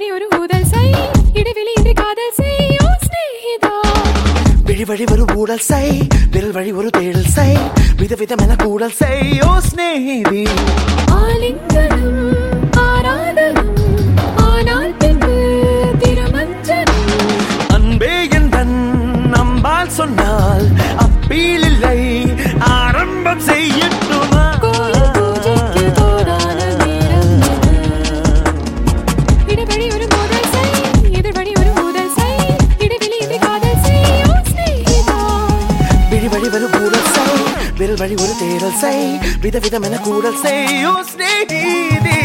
வழி ஒரு ஊதல் செய் இடைவெளி இன்றி காதல் செய் ஓ சிநேகிதா விழி வழி ஒரு ஊடல் செய் விரல் வழி ஒரு தேடல் செய் விதவிதம் என கூடல் செய் ஓ ஸ்நேகிதி ஆலிங்கனம் ஆராதனம் ஆனால் பின்பு திருமஞ்சனம் அன்பே எந்தன் நம்பால் சொன்னால் அப்பீல் இல்லை ஆரம்பம் செய்யட்டுமா கோயில் பூஜைக்கு போதான நேரம் இது. இடைவெளி ஒரு மோதல் செய் எதிர்வழி ஒரு ஊதல் செய் இடைவெளி இன்றி காதல் செய் ஓ சிநேகிதா விழி வழி ஒரு ஊடல் செய் விரல் வழி ஒரு தேடல் செய் விதவிதம் என கூடல் செய் ஓ ஸ்நேகிதி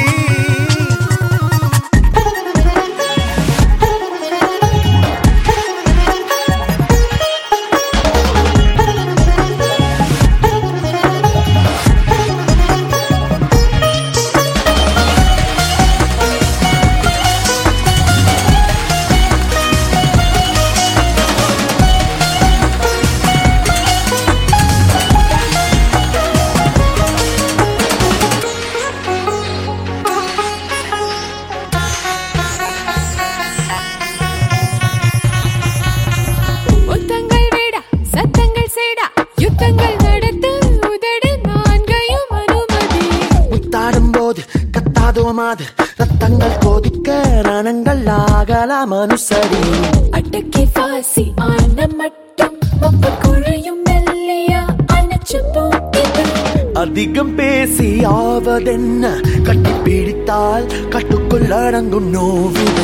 முத்தங்கள் வேடா சத்தங்கள் சேடா யுத்தங்கள் நடத்த உதடு நான்கையும் அனுமதி முத்தாடும் போது கத்தாதோ மாது ரத்தங்கள் கொதிக்க ரணங்கள் ஆகலாம் அனுசரி அட்டக்கி பாசி ஆன மட்டும் ஒப்பு குழையும் மெல்லையா அணைச்சு போக்கிது அதிகம் பேசி ஆவதென்ன கட்டி பிடித்தால் கட்டுக்குள் அடங்கும் நோவிது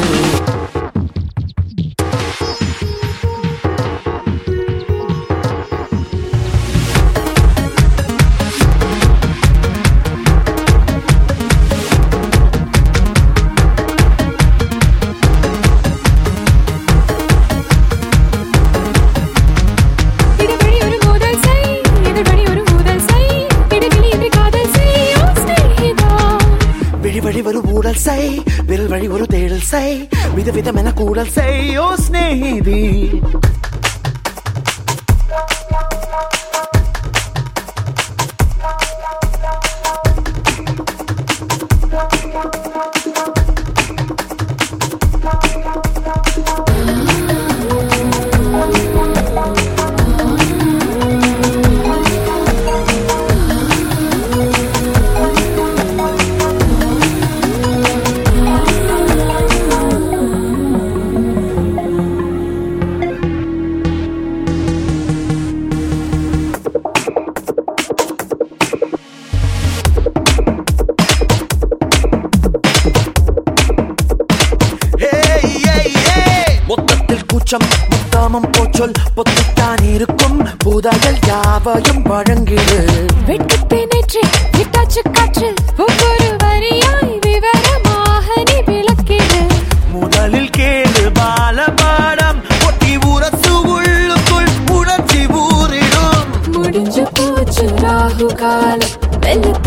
இடைவெளி ஒரு மோதல் செய் எதிர்வழி ஒரு ஊதல் செய் இடைவெளி இன்றி காதல் செய் ஓ சிநேகிதா விழி வழி ஒரு ஊடல் செய் விரல் வழி ஒரு தேடல் செய் விதவிதம் என கூடல் செய் ஓ ஸ்நேகிதி Hey, hey, hey. மொத்தத்தில் கூச்சம் முத்தாமம் போச்சொல் பொத்தித்தான் இருக்கும் புதையல் யாவையும் வழங்கிடு வெட்டுப்பே நேற்று விட்டாச்சு காற்று ஒவ்வொரு வரியாய் விவரமாக நீ விளக்கிடு முதலில் கேளு பாலபாடம் ஒட்டி உரசு உள்ளுக்குள் உணர்ச்சி ஊறிடும் முடிஞ்சு போச்சு ராகு காலம் வெள்ளத்தை